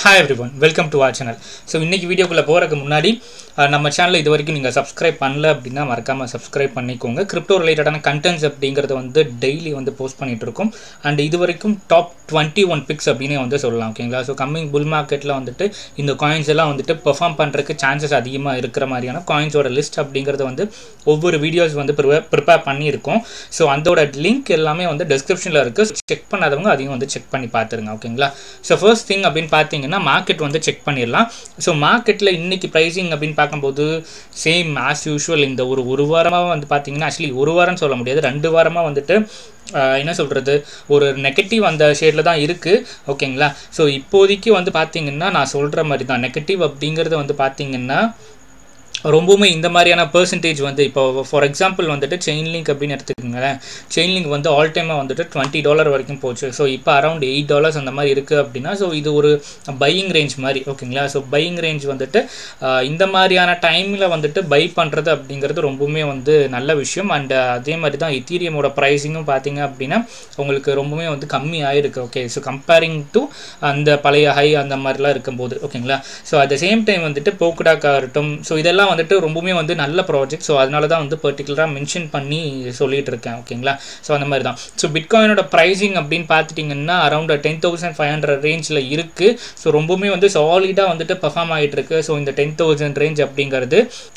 hi everyone welcome to our channel so இன்றைக்கி வீடியோக்குள்ளே போகிறதுக்கு முன்னாடி அஹ், நம்ம சேனலில் இது வரைக்கும் நீங்கள் சப்ஸ்கிரைப் பண்ணல அப்படின்னா மறக்காமல் சப்ஸ்கிரைப் பண்ணிக்கோங்க கிரிப்டோ ரிலேட்டடான கண்டென்ட்ஸ் அப்படிங்கிறத வந்து டெய்லி வந்து போஸ்ட் பண்ணிட்டு இருக்கோம் அண்ட் இது வரைக்கும் டாப் டுவெண்ட்டி ஒன் பிக்ஸ் அப்படின்னு வந்து சொல்லலாம் ஓகேங்களா ஸோ கம்மிங் புல் மார்க்கெட்டில் வந்துட்டு இந்த காயின்ஸ் எல்லாம் வந்துட்டு பெர்ஃபார்ம் பண்ணுறதுக்கு சான்சஸ் அதிகமாக இருக்கிற மாதிரியான காயின்ஸோட லிஸ்ட் அப்படிங்கிறது வந்து ஒவ்வொரு வீடியோஸ் வந்து ப்ரிப்பேர் பண்ணியிருக்கோம் ஸோ அதோட லிங்க் எல்லாமே வந்து டிஸ்கிரிப்ஷனில் இருக்குது செக் பண்ணாதவங்க அதையும் வந்து செக் பண்ணி பார்த்துருங்க ஓகேங்களா ஸோ ஃபர்ஸ்ட் திங் அப்படின்னு பார்த்தீங்கன்னா மார்க்கெட் வந்து செக் பண்ணிடலாம் ஸோ மார்க்கெட்டில் இன்னைக்கு ப்ரைஸிங் அப்படின்னு பார்க்கும்போது சேம் ஆஸ் யூஷுவல் இந்த ஒரு ஒரு வாரமாக வந்து பார்த்தீங்கன்னா ஆக்சுவலி ஒரு வாரம் சொல்ல முடியாது ரெண்டு வாரமாக வந்துட்டு ஆஹ், என்ன சொல்கிறது ஒரு நெகட்டிவ் அந்த ஷேடில் தான் இருக்குது ஓகேங்களா ஸோ இப்போதைக்கு வந்து பார்த்தீங்கன்னா நான் சொல்கிற மாதிரி தான் நெகட்டிவ் அப்படிங்கிறது வந்து பார்த்தீங்கன்னா ரொம்பவுமே இந்த மாதிரியான பெர்சன்டேஜ் வந்து இப்போ ஃபார் எக்ஸாம்பிள் வந்துட்டு செயின் லிங்க் அப்படின்னு எடுத்துக்கோங்களேன் செயின் லிங்க் வந்து ஆல் டைமாக வந்துட்டு டுவெண்ட்டி டாலர் வரைக்கும் போச்சு ஸோ இப்போ அரௌண்ட் எயிட் டாலர்ஸ் அந்த மாதிரி இருக்குது அப்படின்னா ஸோ இது ஒரு பையிங் ரேஞ்ச் மாதிரி ஓகேங்களா ஸோ பையிங் ரேஞ்ச் வந்துட்டு ஆஹ், இந்த மாதிரியான டைமில் வந்துட்டு பை பண்ணுறது அப்படிங்கிறது ரொம்பவுமே வந்து நல்ல விஷயம் அண்ட் அதே மாதிரி தான் இத்தீரியமோட ப்ரைஸிங்கும் பார்த்தீங்க அப்படின்னா உங்களுக்கு ரொம்பவுமே வந்து கம்மி ஆயிருக்கு ஓகே ஸோ கம்பேரிங் டு அந்த பழைய ஹை அந்த மாதிரிலாம் இருக்கும்போது ஓகேங்களா so at the same time வந்துட்டு போக்குடாக்காக இருக்கட்டும் ஸோ இதெல்லாம் வந்துட்டு ரொம்பவுமே வந்து நல்ல ப்ராஜெக்ட் ஸோ அதனால தான் வந்து பர்டிகுலராக மென்ஷன் பண்ணி சொல்லிட்டு இருக்கேன் ஓகேங்களா ஸோ அந்த மாதிரி தான் ஸோ பிட்காயினோட ப்ரைஸிங் அப்படின்னு பார்த்துட்டிங்கன்னா around ten thousand five hundred ரேஞ்சில் இருக்குது ஸோ ரொம்பவுமே வந்து சாலிடாக வந்துட்டு பெர்ஃபார்ம் ஆகிட்டு இருக்கு ஸோ இந்த டென் தௌசண்ட் ரேஞ்ச் அப்படிங்கிறது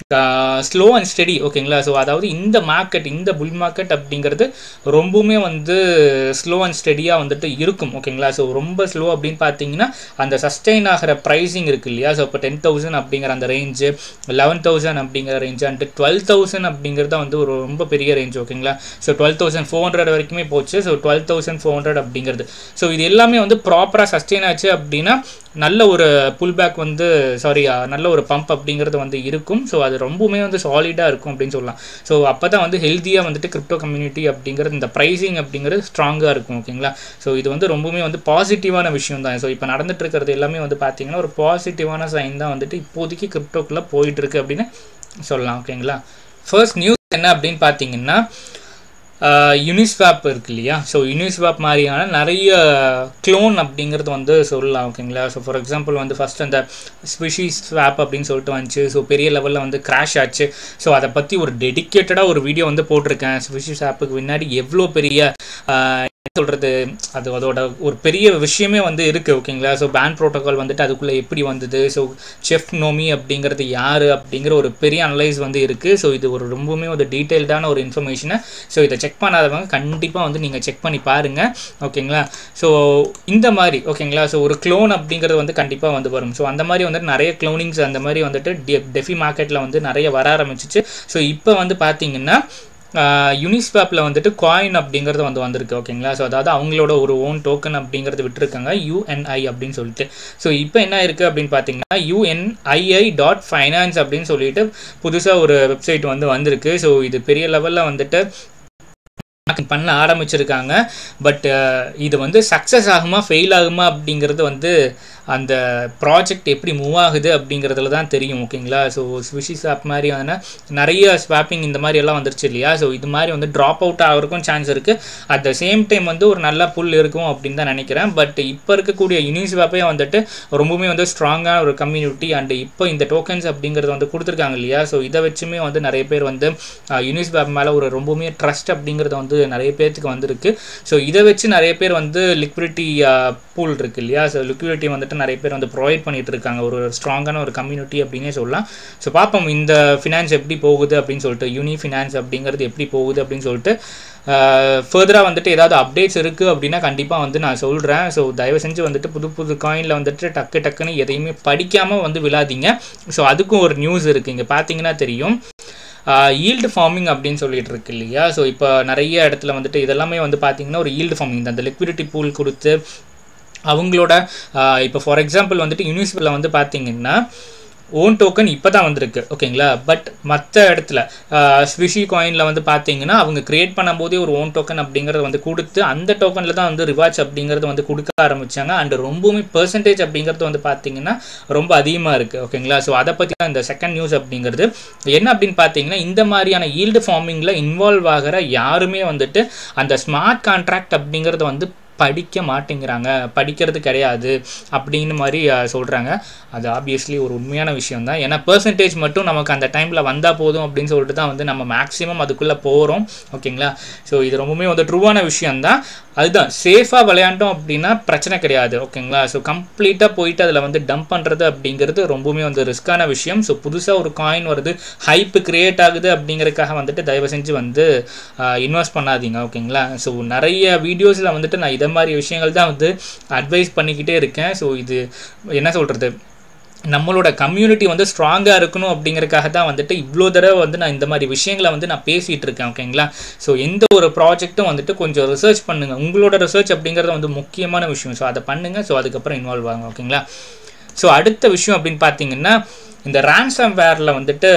ஸ்லோ அண்ட் ஸ்டெடி ஓகேங்களா ஸோ அதாவது இந்த மார்க்கெட் இந்த புல் மார்க்கெட் அப்படிங்கிறது ரொம்பவுமே வந்து ஸ்லோ அண்ட் ஸ்டெடியாக வந்துட்டு இருக்கும் ஓகேங்களா ஸோ ரொம்ப ஸ்லோ அப்படின்னு பார்த்தீங்கன்னா அந்த சஸ்டெயின் ஆகிற ப்ரைஸிங் இருக்கு இல்லையா ஸோ இப்போ டென் தௌசண்ட் அப்படிங்கிற அந்த ரேஞ்சு லெவன் தௌசண்ட் அப்படிங்கிற ரேஞ்ச் அண்ட் டுவெல் தௌசண்ட் அப்படிங்கிறது வந்து ஒரு ரொம்ப பெரிய ரேஞ்ச் ஓகேங்களா so twelve thousand four hundred வரைக்குமே போச்சு so twelve thousand four hundred அப்படிங்கிறது ஸோ இது எல்லாமே வந்து ப்ராப்பராக சஸ்டெயின் ஆச்சு அப்படின்னா நல்ல ஒரு புல் பேக் வந்து சாரி நல்ல ஒரு பம்ப் அப்படிங்கிறது வந்து இருக்கும் ஸோ அது ரொம்பவுமே வந்து சாலிடாக இருக்கும் அப்படின்னு சொல்லலாம் ஸோ அப்போ தான் வந்து ஹெல்த்தியாக வந்துட்டு கிரிப்டோ கம்யூனிட்டி அப்படிங்கிறது இந்த ப்ரைஸிங் அப்படிங்கிறது ஸ்ட்ராங்காக இருக்கும் ஓகேங்களா ஸோ இது வந்து ரொம்பவுமே வந்து பாசிட்டிவான விஷயம் தான் ஸோ இப்போ நடந்துட்டு இருக்கிறது எல்லாமே வந்து பார்த்தீங்கன்னா ஒரு பாசிட்டிவான சைன் தான் வந்துட்டு இப்போதைக்கு கிரிப்டோக்குள்ளே போயிட்டு இருக்கு அப்படின்னு சொல்லலாம் ஓகேங்களா ஃபர்ஸ்ட் நியூஸ் என்ன அப்படின்னு பார்த்தீங்கன்னா யூனிஸ்வாப் இருக்கு இல்லையா ஸோ யூனிஸ்வாப் மாதிரியான நிறைய க்ளோன் அப்படிங்கிறது வந்து சொல்லலாம் ஓகேங்களா ஸோ ஃபார் எக்ஸாம்பிள் வந்து ஃபஸ்ட் அந்த ஸ்பிஷிஸ் ஸ்வாப் அப்படின்னு சொல்லிட்டு வந்துச்சு ஸோ பெரிய லெவலில் வந்து கிராஷ் ஆச்சு ஸோ அதை பற்றி ஒரு டெடிக்கேட்டடாக ஒரு வீடியோ வந்து போட்டிருக்கேன் ஸ்பிஷிஸ் ஆப்புக்கு பின்னாடி எவ்வளோ பெரிய ஆஹ், என்ன சொல்கிறது அது அதோட ஒரு பெரிய விஷயமே வந்து இருக்குது ஓகேங்களா ஸோ பேன் ப்ரோட்டோகால் வந்துட்டு அதுக்குள்ளே எப்படி வந்தது ஸோ செஃப் நோமி அப்படிங்கிறது யார் அப்படிங்கிற ஒரு பெரிய அனலைஸ் வந்து இருக்குது ஸோ இது ஒரு ரொம்பவுமே ஒரு டீட்டெயில்டான ஒரு இன்ஃபர்மேஷனை ஸோ இதை செக் பண்ணாதவங்க கண்டிப்பாக வந்து நீங்கள் செக் பண்ணி பாருங்கள் ஓகேங்களா ஸோ இந்த மாதிரி ஓகேங்களா ஸோ ஒரு க்ளோன் அப்படிங்கிறது வந்து கண்டிப்பாக வந்து வரும் ஸோ அந்த மாதிரி வந்துட்டு நிறைய க்ளோனிங்ஸ் அந்த மாதிரி வந்துட்டு டெ டெஃபி மார்க்கெட்டில் வந்து நிறைய வர ஆரம்பிச்சிச்சு ஸோ இப்போ வந்து பார்த்தீங்கன்னா யூனிஸ்வாப்பில் வந்துட்டு காயின் அப்படிங்கிறது வந்து வந்திருக்கு ஓகேங்களா ஸோ அதாவது அவங்களோட ஒரு ஓன் டோக்கன் அப்படிங்கிறது விட்டுருக்காங்க யூஎன்ஐ அப்படின்னு சொல்லிட்டு ஸோ இப்போ என்ன இருக்குது அப்படின்னு பார்த்தீங்கன்னா யூஎன்ஐஐ டாட் ஃபைனான்ஸ் அப்படின்னு சொல்லிட்டு புதுசாக ஒரு வெப்சைட் வந்து வந்திருக்கு ஸோ இது பெரிய லெவலில் வந்துட்டு பண்ண ஆரம்பிச்சிருக்காங்க பட் இது வந்து சக்ஸஸ் ஆகுமா ஃபெயில் ஆகுமா அப்படிங்கிறது வந்து அந்த ப்ராஜெக்ட் எப்படி மூவ் ஆகுது அப்படிங்கிறதுல தான் தெரியும் ஓகேங்களா ஸோ ஸ்விஷிஸ் ஆப் மாதிரி வந்து நிறைய ஸ்வாப்பிங் இந்த மாதிரி எல்லாம் வந்துருச்சு இல்லையா ஸோ இது மாதிரி வந்து ட்ராப் அவுட் ஆகிறதுக்கும் சான்ஸ் இருக்குது அட் த சேம் டைம் வந்து ஒரு நல்ல புல் இருக்கும் அப்படின்னு தான் நினைக்கிறேன் பட் இப்போ இருக்கக்கூடிய யூனிஸ்வாப்பே வந்துட்டு ரொம்பவுமே வந்து ஸ்ட்ராங்கான ஒரு கம்யூனிட்டி அண்ட் இப்போ இந்த டோக்கன்ஸ் அப்படிங்கிறது வந்து கொடுத்துருக்காங்க இல்லையா ஸோ இதை வச்சுமே வந்து நிறைய பேர் வந்து யூனிஸ்வாப் மேலே ஒரு ரொம்பவுமே ட்ரஸ்ட் அப்படிங்கிறது வந்து நிறைய பேர்த்துக்கு வந்திருக்கு ஸோ இதை வச்சு நிறைய பேர் வந்து லிக்விடிட்டி பூல் இருக்கு இல்லையா ஸோ லிக்விடிட்டி வந்துட்டு நிறைய பேர் வந்து ப்ரொவைட் பண்ணிட்டு இருக்காங்க ஒரு ஸ்ட்ராங்கான ஒரு கம்யூனிட்டி அப்படின்னே சொல்லலாம் ஸோ பார்ப்போம் இந்த ஃபினான்ஸ் எப்படி போகுது அப்படின்னு சொல்லிட்டு யூனி ஃபினான்ஸ் அப்படிங்கிறது எப்படி போகுது அப்படின்னு சொல்லிட்டு ஃபர்தராக வந்துட்டு ஏதாவது அப்டேட்ஸ் இருக்குது அப்படின்னா கண்டிப்பாக வந்து நான் சொல்கிறேன் ஸோ தயவு செஞ்சு வந்துட்டு புது புது காயினில் வந்துட்டு டக்கு டக்குன்னு எதையுமே படிக்காமல் வந்து விழாதீங்க ஸோ அதுக்கும் ஒரு நியூஸ் இருக்குது இங்கே பார்த்தீங்கன்னா தெரியும் ஈல்டு ஃபார்மிங் அப்படின்னு சொல்லிட்டு இருக்கு இல்லையா ஸோ இப்போ நிறைய இடத்துல வந்துட்டு இதெல்லாமே வந்து பார்த்தீங்கன்னா ஒரு ஈல்டு ஃபார்மிங் அந்த லிக்விடிட்டி பூல் கொடுத்து அவங்களோட இப்போ ஃபார் எக்ஸாம்பிள் வந்துட்டு யூனிவர்சிட்டியில் வந்து பார்த்தீங்கன்னா ஓன் டோக்கன் இப்போ தான் வந்திருக்கு ஓகேங்களா பட் மற்ற இடத்துல ஸ்விஷி காயினில் வந்து பார்த்தீங்கன்னா அவங்க கிரியேட் பண்ணும்போதே ஒரு ஓன் டோக்கன் அப்படிங்கிறத வந்து கொடுத்து அந்த டோக்கனில் தான் வந்து ரிவார்ட்ஸ் அப்படிங்கிறது வந்து கொடுக்க ஆரம்பிச்சாங்க அண்ட் ரொம்பவுமே பெர்சன்டேஜ் அப்படிங்கிறது வந்து பார்த்தீங்கன்னா ரொம்ப அதிகமாக இருக்குது ஓகேங்களா ஸோ அதை பற்றி தான் இந்த செகண்ட் நியூஸ் அப்படிங்கிறது என்ன அப்படின்னு பார்த்தீங்கன்னா இந்த மாதிரியான ஈல்டு ஃபார்மிங்கில் இன்வால்வ் ஆகிற யாருமே வந்துட்டு அந்த ஸ்மார்ட் கான்ட்ராக்ட் அப்படிங்கிறத வந்து படிக்க மாட்டேங்கிறாங்க படிக்கிறது கிடையாது அப்படின்னு மாதிரி சொல்கிறாங்க அது ஆப்வியஸ்லி ஒரு உண்மையான விஷயம் தான் ஏன்னா பர்சன்டேஜ் மட்டும் நமக்கு அந்த டைமில் வந்தால் போதும் அப்படின்னு சொல்லிட்டு தான் வந்து நம்ம மேக்ஸிமம் அதுக்குள்ளே போகிறோம் ஓகேங்களா ஸோ இது ரொம்பவுமே வந்து ட்ரூவான விஷயம் தான் அதுதான் சேஃபாக விளையாண்டோம் அப்படின்னா பிரச்சனை கிடையாது ஓகேங்களா ஸோ கம்ப்ளீட்டாக போயிட்டு அதில் வந்து டம்ப் பண்ணுறது அப்படிங்கிறது ரொம்பவுமே வந்து ரிஸ்க்கான விஷயம் ஸோ புதுசாக ஒரு காயின் வருது ஹைப்பு கிரியேட் ஆகுது அப்படிங்கிறதுக்காக வந்துட்டு தயவு செஞ்சு வந்து இன்வெஸ்ட் பண்ணாதீங்க ஓகேங்களா ஸோ நிறைய வீடியோஸில் வந்துட்டு நான் இதை மாதிரி விஷயங்கள் தான் வந்து அட்வைஸ் பண்ணிக்கிட்டே இருக்கேன் ஸோ இது என்ன சொல்கிறது நம்மளோட கம்யூனிட்டி வந்து ஸ்ட்ராங்காக இருக்கணும் அப்படிங்கறக்காக தான் வந்துட்டு இவ்வளோ தடவை வந்து நான் இந்த மாதிரி விஷயங்களை வந்து நான் பேசிகிட்டு இருக்கேன் ஓகேங்களா ஸோ எந்த ஒரு ப்ராஜெக்ட்டும் வந்துட்டு கொஞ்சம் ரிசர்ச் பண்ணுங்கள் உங்களோட ரிசர்ச் அப்படிங்கிறது வந்து முக்கியமான விஷயம் ஸோ அதை பண்ணுங்கள் ஸோ அதுக்கப்புறம் இன்வால்வ் ஆகும் ஓகேங்களா ஸோ அடுத்த விஷயம் அப்படின்னு பார்த்தீங்கன்னா இந்த ரேன்சம் வேரில் வந்துட்டு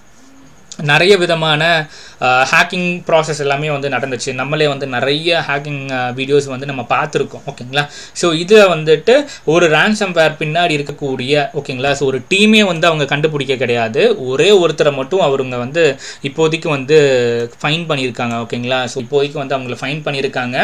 நிறைய விதமான ஹேக்கிங் ப்ராசஸ் எல்லாமே வந்து நடந்துச்சு நம்மளே வந்து நிறைய ஹேக்கிங் வீடியோஸ் வந்து நம்ம பார்த்துருக்கோம் ஓகேங்களா ஸோ இதில் வந்துட்டு ஒரு ரேன்சம் வேர் பின்னாடி இருக்கக்கூடிய ஓகேங்களா ஸோ ஒரு டீமே வந்து அவங்க கண்டுபிடிக்க கிடையாது ஒரே ஒருத்தரை மட்டும் அவருங்க வந்து இப்போதைக்கு வந்து ஃபைன் பண்ணியிருக்காங்க ஓகேங்களா ஸோ இப்போதைக்கு வந்து அவங்கள ஃபைன் பண்ணியிருக்காங்க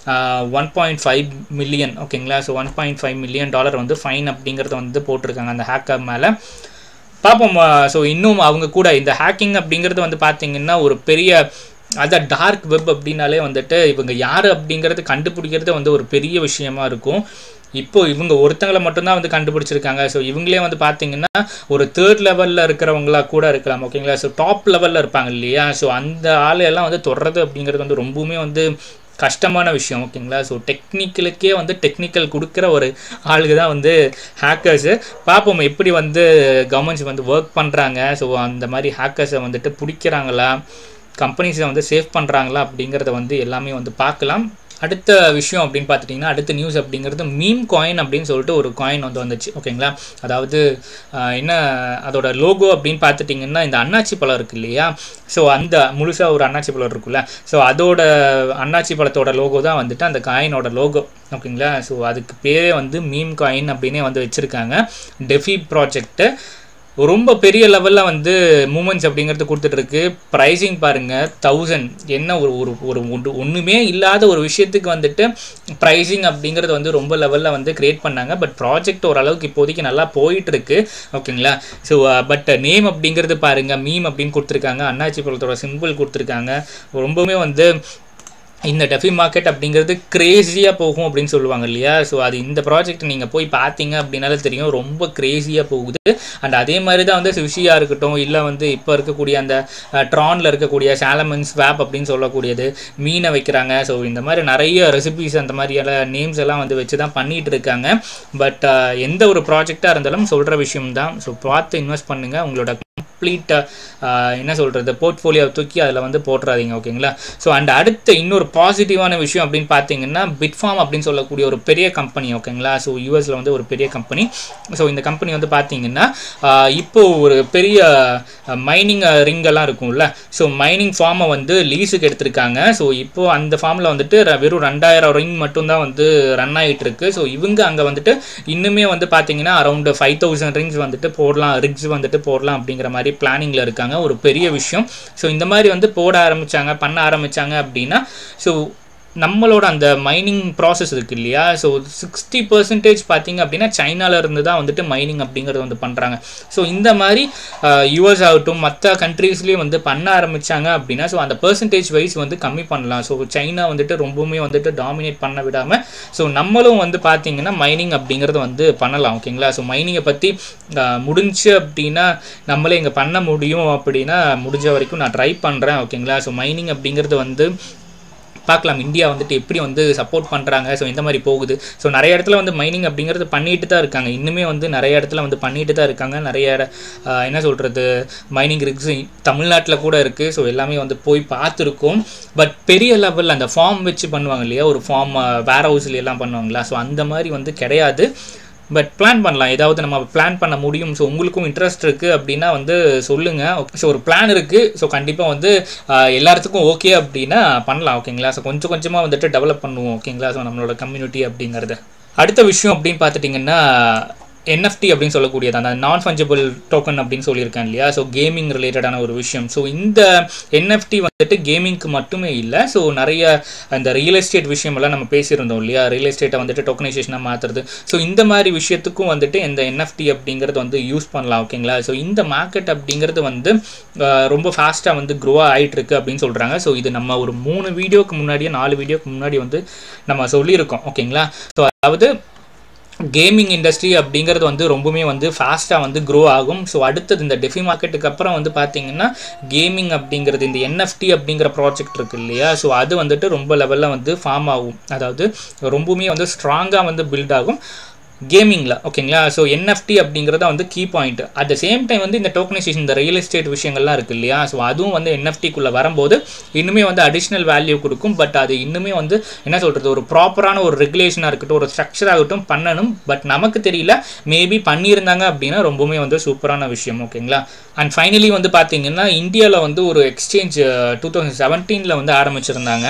ஒன் பாயிண்ட் ஃபைவ் மில்லியன் ஓகேங்களா so one point five million dollar வந்து ஃபைன் அப்படிங்கிறத வந்து போட்டிருக்காங்க அந்த ஹேக்கர் மேலே பார்ப்போம் ஸோ இன்னும் அவங்க கூட இந்த ஹேக்கிங் அப்படிங்கிறது வந்து பார்த்தீங்கன்னா ஒரு பெரிய அதான் டார்க் வெப் அப்படின்னாலே வந்துட்டு இவங்க யார் அப்படிங்கிறது கண்டுபிடிக்கிறது வந்து ஒரு பெரிய விஷயமா இருக்கும் இப்போ இவங்க ஒருத்தங்களை மட்டும்தான் வந்து கண்டுபிடிச்சிருக்காங்க ஸோ இவங்களே வந்து பார்த்தீங்கன்னா ஒரு தேர்ட் லெவலில் இருக்கிறவங்களா கூட இருக்கலாம் ஓகேங்களா ஸோ டாப் லெவலில் இருப்பாங்க இல்லையா ஸோ அந்த ஆளையெல்லாம் வந்து தொடர்றது அப்படிங்கிறது வந்து ரொம்பவுமே வந்து கஷ்டமான விஷயம் ஓகேங்களா ஸோ டெக்னிக்கலுக்கே வந்து டெக்னிக்கல் கொடுக்குற ஒரு ஆளுக்கு தான் வந்து ஹேக்கர்ஸு பார்ப்போம் எப்படி வந்து கவர்மெண்ட்ஸ் வந்து ஒர்க் பண்ணுறாங்க ஸோ அந்த மாதிரி ஹேக்கர்ஸை வந்துட்டு பிடிக்கிறாங்களா கம்பெனிஸை வந்து சேவ் பண்ணுறாங்களா அப்படிங்கிறத வந்து எல்லாமே வந்து பார்க்கலாம் அடுத்த விஷயம் அப்படின்னு பார்த்துட்டிங்கன்னா அடுத்த நியூஸ் அப்படிங்கிறது மீம் காயின் அப்படின்னு சொல்லிட்டு ஒரு காயின் வந்து வந்துச்சு ஓகேங்களா அதாவது என்ன அதோட லோகோ அப்படின்னு பார்த்துட்டிங்கன்னா இந்த அண்ணாச்சி பழம் இருக்கு இல்லையா ஸோ அந்த முழுசாக ஒரு அண்ணாச்சி பழம் இருக்குல்ல ஸோ அதோட அண்ணாச்சி பழத்தோட லோகோ தான் வந்துட்டு அந்த காயினோட லோகோ ஓகேங்களா ஸோ அதுக்கு பேரே வந்து மீம் காயின் அப்படின்னே வந்து வச்சுருக்காங்க டெஃபி ப்ராஜெக்ட்டு ரொம்ப பெரிய லெவலில் வந்து மூமெண்ட்ஸ் அப்படிங்கிறது கொடுத்துட்ருக்கு ப்ரைஸிங் பாருங்கள் தௌசண்ட் என்ன ஒரு ஒரு ஒரு ஒன்று ஒன்றுமே இல்லாத ஒரு விஷயத்துக்கு வந்துட்டு ப்ரைஸிங் அப்படிங்கிறது வந்து ரொம்ப லெவலில் வந்து க்ரியேட் பண்ணாங்க பட் ப்ராஜெக்ட் ஓரளவுக்கு இப்போதைக்கு நல்லா போயிட்டுருக்கு ஓகேங்களா ஸோ பட் நேம் அப்படிங்கிறது பாருங்கள் மீம் அப்படின்னு கொடுத்துருக்காங்க அண்ணாச்சி பழத்தோட சிம்பிள் கொடுத்துருக்காங்க ரொம்பவுமே வந்து இந்த டெஃபி மார்க்கெட் அப்படிங்கிறது க்ரேஸியாக போகும் அப்படின்னு சொல்லுவாங்க இல்லையா ஸோ அது இந்த ப்ராஜெக்ட் நீங்கள் போய் பார்த்தீங்க அப்படின்னாலே தெரியும் ரொம்ப க்ரேஸியாக போகுது அண்ட் அதே மாதிரி தான் வந்து சுஷியாக இருக்கட்டும் இல்லை வந்து இப்போ இருக்கக்கூடிய அந்த ட்ரானில் இருக்கக்கூடிய சாலமன் ஸ்வாப் அப்படின்னு சொல்லக்கூடியது மீனை வைக்கிறாங்க ஸோ இந்த மாதிரி நிறைய ரெசிபிஸ் அந்த மாதிரியான நேம்ஸ் எல்லாம் வந்து வச்சு தான் பண்ணிகிட்டு இருக்காங்க பட் எந்த ஒரு ப்ராஜெக்டாக இருந்தாலும் சொல்கிற விஷயம் தான் ஸோ பார்த்து இன்வெஸ்ட் பண்ணுங்கள் உங்களோட கம்ப்ளீட்டாக என்ன சொல்கிறது போர்ட்ஃபோலியோ தூக்கி அதில் வந்து போட்டுறாதீங்க ஓகேங்களா ஸோ அண்ட் அடுத்த இன்னொரு பாசிட்டிவான விஷயம் அப்படின்னு பார்த்தீங்கன்னா பிட்ஃபார்ம் அப்படின்னு சொல்லக்கூடிய ஒரு பெரிய கம்பெனி ஓகேங்களா ஸோ யூஎஸில் வந்து ஒரு பெரிய கம்பெனி ஸோ இந்த கம்பெனி வந்து பார்த்தீங்கன்னா இப்போது ஒரு பெரிய மைனிங் ரிங்கெல்லாம் இருக்கும்ல ஸோ மைனிங் ஃபார்மை வந்து லீஸுக்கு எடுத்திருக்காங்க ஸோ இப்போது அந்த ஃபார்மில் வந்துட்டு வெறும் ரெண்டாயிரம் ரிங் மட்டும்தான் வந்து ரன் ஆகிட்டு இருக்கு ஸோ இவங்க அங்கே வந்துட்டு இன்னுமே வந்து பார்த்தீங்கன்னா அரௌண்ட் ஃபைவ் தௌசண்ட் ரிங்ஸ் வந்துட்டு போடலாம் ரிக்ஸ் வந்துட்டு போடலாம் அப்படிங்கிற மாதிரி பிளானிங்கில் இருக்காங்க ஒரு பெரிய விஷயம் ஸோ இந்த மாதிரி வந்து போட ஆரம்பித்தாங்க பண்ண ஆரம்பித்தாங்க அப்படின்னா ஸோ நம்மளோட அந்த மைனிங் ப்ராசஸ் இருக்கு இல்லையா ஸோ சிக்ஸ்டி பர்சன்டேஜ் பார்த்தீங்க அப்படின்னா சைனால இருந்து தான் வந்துட்டு மைனிங் அப்படிங்கிறது வந்து பண்ணுறாங்க ஸோ இந்த மாதிரி யூஎஸ் ஆகட்டும் மற்ற கண்ட்ரீஸ்லேயும் வந்து பண்ண ஆரம்பித்தாங்க அப்படின்னா ஸோ அந்த பர்சன்டேஜ் வைஸ் வந்து கம்மி பண்ணலாம் ஸோ சைனா வந்துட்டு ரொம்பவுமே வந்துட்டு டாமினேட் பண்ண விடாமல் ஸோ நம்மளும் வந்து பார்த்தீங்கன்னா மைனிங் அப்படிங்கிறது வந்து பண்ணலாம் ஓகேங்களா ஸோ மைனிங்கை பற்றி முடிஞ்சு அப்படின்னா நம்மளே இங்கே பண்ண முடியும் அப்படின்னா முடிஞ்ச வரைக்கும் நான் ட்ரை பண்ணுறேன் ஓகேங்களா ஸோ மைனிங் அப்படிங்கிறது வந்து பார்க்கலாம் இந்தியா வந்துட்டு எப்படி வந்து சப்போர்ட் பண்ணுறாங்க ஸோ இந்த மாதிரி போகுது ஸோ நிறைய இடத்துல வந்து மைனிங் அப்படிங்கிறது பண்ணிட்டு தான் இருக்காங்க இன்னுமே வந்து நிறைய இடத்துல வந்து பண்ணிட்டு தான் இருக்காங்க நிறைய என்ன சொல்கிறது மைனிங் ரிக்ஸ் தமிழ்நாட்டில் கூட இருக்குது ஸோ எல்லாமே வந்து போய் பார்த்துருக்கோம் பட் பெரிய லெவலில் அந்த ஃபார்ம் வச்சு பண்ணுவாங்க இல்லையா ஒரு ஃபார்ம் வேர் ஹவுஸ்ல எல்லாம் பண்ணுவாங்களா ஸோ அந்த மாதிரி வந்து கிடையாது பட் பிளான் பண்ணலாம் ஏதாவது நம்ம பிளான் பண்ண முடியும் ஸோ உங்களுக்கும் இன்ட்ரெஸ்ட் இருக்குது அப்படின்னா வந்து சொல்லுங்கள் ஸோ ஒரு பிளான் இருக்குது ஸோ கண்டிப்பாக வந்து எல்லாத்துக்கும் ஓகே அப்படின்னா பண்ணலாம் ஓகேங்களா ஸோ கொஞ்சம் கொஞ்சமாக வந்துட்டு டெவலப் பண்ணுவோம் ஓகேங்களா ஸோ நம்மளோட கம்யூனிட்டி அப்படிங்கிறது அடுத்த விஷயம் அப்படின்னு பார்த்துட்டிங்கன்னா என்எஃப்டி அப்படின்னு சொல்லக்கூடியது அந்த நான் ஃபஞ்சபிள் டோக்கன் அப்படின்னு சொல்லியிருக்கேன் இல்லையா ஸோ கேமிங் ரிலேட்டடான ஒரு விஷயம் ஸோ இந்த என்எஃப்டி வந்துட்டு கேமிங்க்கு மட்டுமே இல்லை ஸோ நிறைய அந்த ரியல் எஸ்டேட் விஷயமெல்லாம் நம்ம பேசியிருந்தோம் இல்லையா ரியல் எஸ்டேட்டை வந்துட்டு டோக்கனைசேஷனாக மாற்றுறது ஸோ இந்த மாதிரி விஷயத்துக்கும் வந்துட்டு இந்த என்எஃப்டி அப்படிங்கிறது வந்து யூஸ் பண்ணலாம் ஓகேங்களா ஸோ இந்த மார்க்கெட் அப்படிங்கிறது வந்து அஹ், ரொம்ப ஃபாஸ்ட்டாக வந்து க்ரோ ஆகிட்டு இருக்கு அப்படின்னு சொல்கிறாங்க ஸோ இது நம்ம ஒரு மூணு வீடியோக்கு முன்னாடியே நாலு வீடியோக்கு முன்னாடி வந்து நம்ம சொல்லியிருக்கோம் ஓகேங்களா ஸோ அதாவது கேமிங் இண்டஸ்ட்ரி அப்படிங்கிறது வந்து ரொம்பவுமே வந்து ஃபாஸ்ட்டாக வந்து க்ரோ ஆகும் ஸோ அடுத்தது இந்த டெஃபி மார்க்கெட்டுக்கு அப்புறம் வந்து பார்த்தீங்கன்னா கேமிங் அப்படிங்கிறது இந்த என்எஃப்டி அப்படிங்கிற ப்ராஜெக்ட் இருக்கு இல்லையா ஸோ அது வந்துட்டு ரொம்ப லெவலில் வந்து ஃபார்ம் ஆகும் அதாவது ரொம்பவுமே வந்து ஸ்ட்ராங்காக வந்து பில்ட் ஆகும் கேமிங்கில் ஓகேங்களா ஸோ என்எஃப்டி அப்படிங்கிறத வந்து key point at the same time வந்து இந்த டோக்கனைசேஷன் இந்த ரியல் எஸ்டேட் விஷயங்கள்லாம் இருக்குது இல்லையா ஸோ அதுவும் வந்து என்எஃப்டிக்குள்ளே வரும்போது இன்னுமே வந்து அடிஷ்னல் வேல்யூ கொடுக்கும் பட் அது இன்னுமே வந்து என்ன சொல்கிறது ஒரு ப்ராப்பரான ஒரு ரெகுலேஷனாக இருக்கட்டும் ஒரு ஸ்ட்ரக்சர் ஆகட்டும் பண்ணணும் பட் நமக்கு தெரியல மேபி பண்ணியிருந்தாங்க அப்படின்னா ரொம்பவுமே வந்து சூப்பரான விஷயம் ஓகேங்களா அண்ட் ஃபைனலி வந்து பார்த்தீங்கன்னா இந்தியாவில் வந்து ஒரு எக்ஸ்சேஞ்ச் டூ தௌசண்ட் செவன்டீனில் வந்து ஆரம்பிச்சிருந்தாங்க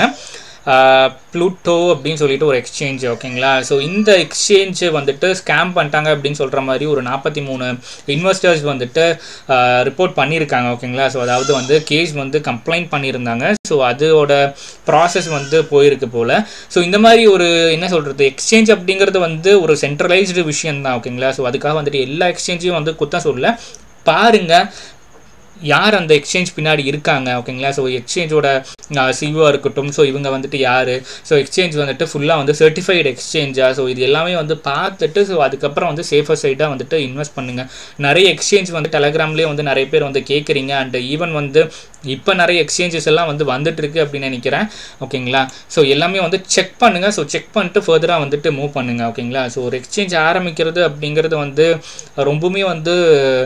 ப்ளூட்டோ அப்படின்னு சொல்லிட்டு ஒரு எக்ஸ்சேஞ்ச் ஓகேங்களா ஸோ இந்த எக்ஸ்சேஞ்ச் வந்துட்டு ஸ்கேம் பண்ணிட்டாங்க அப்படின்னு சொல்கிற மாதிரி ஒரு நாற்பத்தி மூணு இன்வெஸ்டர்ஸ் வந்துட்டு ரிப்போர்ட் பண்ணியிருக்காங்க ஓகேங்களா ஸோ அதாவது வந்து கேஸ் வந்து கம்ப்ளைண்ட் பண்ணியிருந்தாங்க ஸோ அதோட ப்ராசஸ் வந்து போயிருக்கு போல் ஸோ இந்த மாதிரி ஒரு என்ன சொல்கிறது எக்ஸ்சேஞ்ச் அப்படிங்கிறது வந்து ஒரு சென்ட்ரலைஸ்டு விஷயம் தான் ஓகேங்களா ஸோ அதுக்காக வந்துட்டு எல்லா எக்ஸ்சேஞ்சையும் வந்து குத்தம் சொல்ல பாருங்கள் யார் அந்த எக்ஸ்சேஞ்ச் பின்னாடி இருக்காங்க ஓகேங்களா ஸோ எக்ஸ்சேஞ்சோட சிஓ இருக்கட்டும் ஸோ இவங்க வந்துட்டு யார் ஸோ எக்ஸ்சேஞ்ச் வந்துட்டு ஃபுல்லாக வந்து சர்டிஃபைடு எக்ஸ்சேஞ்சா ஸோ இது எல்லாமே வந்து பார்த்துட்டு ஸோ அதுக்கப்புறம் வந்து சேஃபர் சைடாக வந்துட்டு இன்வெஸ்ட் பண்ணுங்கள் நிறைய எக்ஸ்சேஞ்ச் வந்து டெலகிராம்லேயே வந்து நிறைய பேர் வந்து கேட்குறீங்க அண்ட் ஈவன் வந்து இப்போ நிறைய எக்ஸ்சேஞ்சஸ் எல்லாம் வந்து வந்துட்டு இருக்கு அப்படின்னு நினைக்கிறேன் ஓகேங்களா ஸோ எல்லாமே வந்து செக் பண்ணுங்கள் ஸோ செக் பண்ணிட்டு ஃபர்தராக வந்துட்டு மூவ் பண்ணுங்கள் ஓகேங்களா ஸோ ஒரு எக்ஸ்சேஞ்ச் ஆரம்பிக்கிறது அப்படிங்கிறது வந்து ரொம்பவுமே வந்து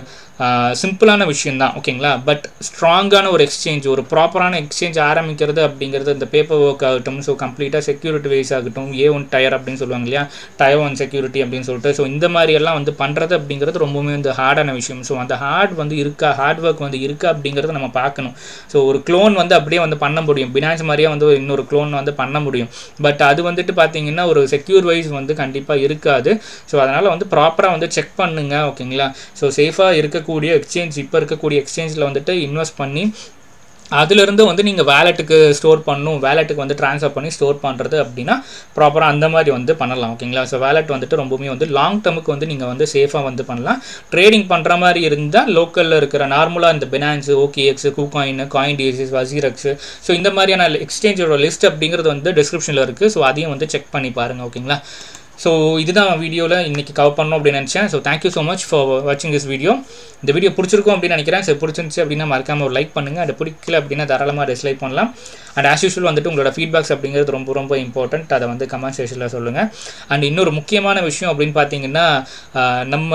சிம்பிளான விஷயந்தான் ஓகேங்களா பட் ஸ்ட்ராங்கான ஒரு எக்ஸ்சேஞ்ச் ஒரு ப்ராப்பரான எக்ஸ்சேஞ்ச் ஆரம்பிக்கிறது அப்படிங்கிறது இந்த பேப்பர் ஒர்க் ஆகட்டும் ஸோ கம்ப்ளீட்டாக செக்யூரிட்டி வைஸ் ஆகட்டும் ஏ ஒன் டயர் அப்படின்னு சொல்லுவாங்க இல்லையா டயர் ஒன் செக்யூரிட்டி அப்படின்னு சொல்லிட்டு ஸோ இந்த மாதிரி எல்லாம் வந்து பண்ணுறது அப்படிங்கிறது ரொம்பவுமே வந்து ஹார்டான விஷயம் ஸோ அந்த ஹார்ட் வந்து இருக்கா ஹார்ட் ஒர்க் வந்து இருக்கா அப்படிங்கிறத நம்ம பார்க்கணும் ஸோ ஒரு க்ளோன் வந்து அப்படியே வந்து பண்ண முடியும் பினான்ஸ் மாதிரியே வந்து இன்னொரு க்ளோன் வந்து பண்ண முடியும் பட் அது வந்துட்டு பார்த்தீங்கன்னா ஒரு செக்யூர் வைஸ் வந்து கண்டிப்பாக இருக்காது ஸோ அதனால் வந்து ப்ராப்பராக வந்து செக் பண்ணுங்க ஓகேங்களா ஸோ சேஃபாக இருக்கக்கூடிய எக்ஸ்சேஞ்ச் இப்போ இருக்கக்கூடிய எக்ஸ்சேஞ்சில் வந்துட்டு இன்வெஸ்ட் பண்ணி அதுலேருந்து வந்து நீங்கள் வேலெட்டுக்கு ஸ்டோர் பண்ணணும் வேலெட்டுக்கு வந்து ட்ரான்ஸ்ஃபர் பண்ணி ஸ்டோர் பண்ணுறது அப்படின்னா ப்ராப்பராக அந்த மாதிரி வந்து பண்ணலாம் ஓகேங்களா ஸோ வேலெட் வந்துட்டு ரொம்பவுமே வந்து லாங் டேர்முக்கு வந்து நீங்கள் வந்து சேஃபாக வந்து பண்ணலாம் ட்ரேடிங் பண்ணுற மாதிரி இருந்தால் லோக்கலில் இருக்கிற நார்மலாக இந்த Binance OKX KuCoin CoinDCX WazirX so இந்த மாதிரியான எக்ஸ்சேஞ்சோட லிஸ்ட் அப்படிங்கிறது வந்து டிஸ்கிரிப்ஷனில் இருக்குது ஸோ அதையும் வந்து செக் பண்ணி பாருங்கள் ஓகேங்களா ஸோ இதுதான் வீடியோவில் இன்றைக்கி கவர் பண்ணோம் அப்படின்னு நினச்சேன் so thank you so much for வாட்சிங் திஸ் வீடியோ இந்த வீடியோ பிடிச்சிருக்கும் அப்படின்னு நினைக்கிறேன் ஸோ பிடிச்சிருந்துச்சு அப்படின்னா மறக்காமல் ஒரு லைக் பண்ணுங்கள் அது பிடிக்கல அப்படின்னா தாராளமாக டிஸ்லைக் பண்ணலாம் அண்ட் ஆஸ் யூஸ்வல் வந்துட்டு உங்களோட ஃபீட்பேக்ஸ் அப்படிங்கிறது ரொம்ப ரொம்ப இம்பார்ட்டன்ட் அதை வந்து கமெண்ட் செக்ஷனில் சொல்லுங்கள் அண்ட் இன்னொரு முக்கியமான விஷயம் அப்படின்னு பார்த்தீங்கன்னா ஆஹ், நம்ம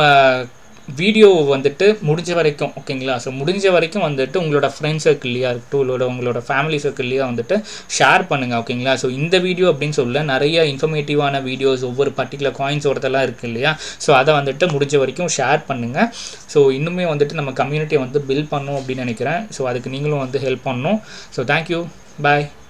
வீடியோ வந்துட்டு முடிஞ்ச வரைக்கும் ஓகேங்களா ஸோ முடிஞ்ச வரைக்கும் வந்துட்டு உங்களோட ஃப்ரெண்ட்ஸ் சர்க்கிள்லையா இருக்கட்டும் உங்களோட உங்களோட ஃபேமிலி சர்க்கிள்லையா வந்துட்டு ஷேர் பண்ணுங்கள் ஓகேங்களா ஸோ இந்த வீடியோ அப்படின்னு சொல்ல நிறைய இன்ஃபர்மேட்டிவான வீடியோஸ் ஒவ்வொரு பர்டிகுலர் காயின்ஸோடதெல்லாம் இருக்குது இல்லையா ஸோ அதை வந்துட்டு முடிஞ்ச வரைக்கும் ஷேர் பண்ணுங்கள் ஸோ இன்னுமே வந்துட்டு நம்ம கம்யூனிட்டியை வந்து பில்ட் பண்ணணும் அப்படின்னு நினைக்கிறேன் ஸோ அதுக்கு நீங்களும் வந்து ஹெல்ப் பண்ணணும் ஸோ தேங்க்யூ பாய்